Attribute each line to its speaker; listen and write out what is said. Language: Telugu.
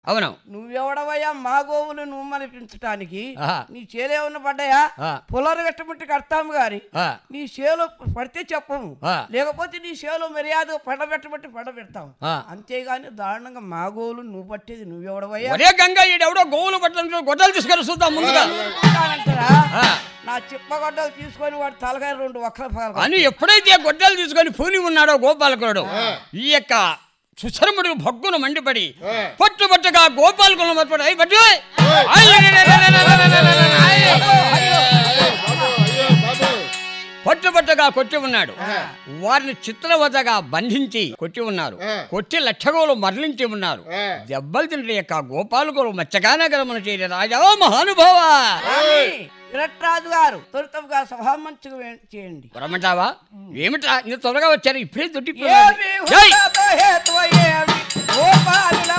Speaker 1: అవును
Speaker 2: నువ్వెవడవయ్యా మా గోవులు నువ్వు మనిపించటానికి
Speaker 1: ఆహా.
Speaker 2: నీ చేలేమన్నా పడ్డాయా
Speaker 1: ఆ.
Speaker 2: పులరు గట్టమంటే కడతాము గారి
Speaker 1: ఆ,
Speaker 2: నీ చేలో పడితే చెప్పము
Speaker 1: ఆ.
Speaker 2: లేకపోతే నీ చేలో మర్యాద పడబెట్టబట్టి పడబెడతాం
Speaker 1: ఆ.
Speaker 2: అంతేగాని దారుణంగా మా గోవులు నువ్వు పట్టేది నువ్వెవడవయ్యా
Speaker 1: ఒరే గంగా ఈడెవడో గోవులు పట్టడం గొడ్డలు తీసుకొని చూద్దాం ముందుగా
Speaker 2: అంటారా
Speaker 1: ఆ,
Speaker 2: నా చిప్పగొడ్డలు తీసుకొని వాడు తలకాయ రెండు ఒక్కల పగల
Speaker 1: అని ఎప్పుడైతే గొడ్డలు తీసుకొని పూని ఉన్నాడో గోపాలకుడు ఈ యొక్క సుశరముడు భగ్గును మండిపడి పొట్టు పొట్టుగా గోపాలకులను మొదలుపడి అయ్యి పట్టు అయ్యి, అయ్యి, అయ్యి, అయ్యి, అయ్యి, అయ్యి, అయ్యి, అయ్యి. పొట్టు పొట్టుగా కొట్టి ఉన్నాడు వారిని చిత్రవదగా బంధించి కొట్టి ఉన్నారు కొట్టి లక్షగోలు మరలించి ఉన్నారు దెబ్బలు తింటే యొక్క గోపాలకులు మత్స్యకానగరమున చేరి రాజా ఓ మహానుభావ
Speaker 2: విరట్రాజు గారు త్వరితముగా సభామంచుకు చేయండి
Speaker 1: రమ్మంటావా ఏమిటా ఇంత త్వరగా వచ్చారు ఇప్పుడే దుడ్డి
Speaker 2: ఏమి హుతాతో హేతువ ఏమి గోపాలుల